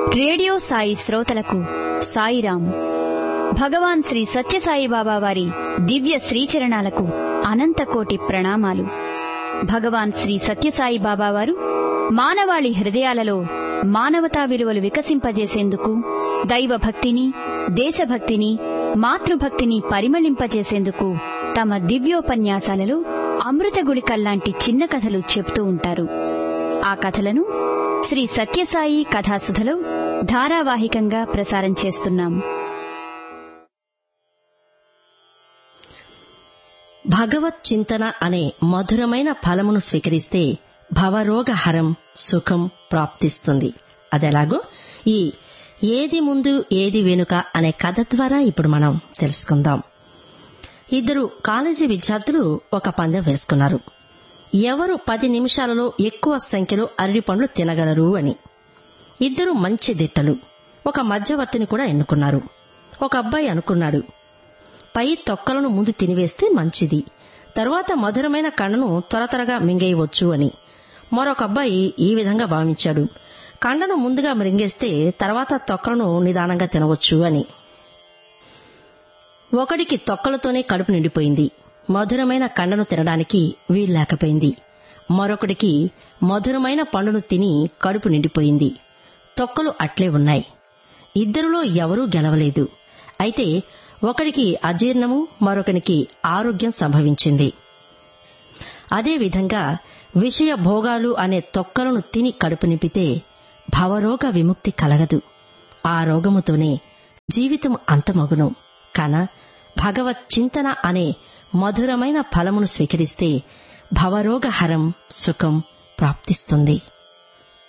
radio Sai శ్రోతలకు సాయిరాం భగవాన్ శ్రీ సత్యసాయి బాబా వారి దివ్య శ్రీచరణాలకు అనంతకోటి ప్రణామాలు భగవాన్ శ్రీ సత్యసాయి బాబా వారు మానవాళి హృదయాలలో మానవతా విలువలు వికసింపజేసేందుకు దైవభక్తిని దేశభక్తిని మాతృభక్తిని పరిమళింపజేసేందుకు తమ దివ్యోపన్యాసాలలో అమృత గుళికల్లాంటి చిన్న కథలు చెప్తూ ఉంటారు ఆ కథలను శ్రీ సత్యసాయి కథాసుధలో ధారావాహికంగా ప్రసారం చేస్తున్నాం భగవత్ చింతన అనే మధురమైన ఫలమును స్వీకరిస్తే భవరోగహరం సుఖం ప్రాప్తిస్తుంది అదెలాగో ఈ ఏది ముందు ఏది వెనుక అనే కథ ద్వారా ఇప్పుడు మనం తెలుసుకుందాం ఇద్దరు కాలేజీ విద్యార్థులు ఒక పందెం వేసుకున్నారు ఎవరు పది నిమిషాలలో ఎక్కువ సంఖ్యలో అరటి పండ్లు తినగలరు అని ఇద్దరు మంచి దిట్టలు ఒక మధ్యవర్తిని కూడా ఎన్నుకున్నారు ఒక అబ్బాయి అనుకున్నాడు పై తొక్కలను ముందు తినివేస్తే మంచిది తరువాత మధురమైన కండను త్వర త్వరగా మింగేయవచ్చు అని మరొక అబ్బాయి ఈ విధంగా భావించాడు కండను ముందుగా మృంగేస్తే తర్వాత తొక్కలను నిదానంగా తినవచ్చు అని ఒకడికి తొక్కలతోనే కడుపు నిండిపోయింది మధురమైన కండను తినడానికి వీల్లేకపోయింది మరొకడికి మధురమైన పండును తిని కడుపు నిండిపోయింది తొక్కలు అట్లే ఉన్నాయి ఇద్దరిలో ఎవరూ గెలవలేదు అయితే ఒకడికి అజీర్ణము మరొకనికి ఆరోగ్యం సంభవించింది అదేవిధంగా విషయ భోగాలు అనే తొక్కలను తిని కడుపు నింపితే భవరోగ విముక్తి కలగదు ఆ రోగముతోనే జీవితం అంతమగును కాన భగవత్ చింతన అనే మధురమైన ఫలమును స్వీకరిస్తే భవరోగహరం సుఖం ప్రాప్తిస్తుంది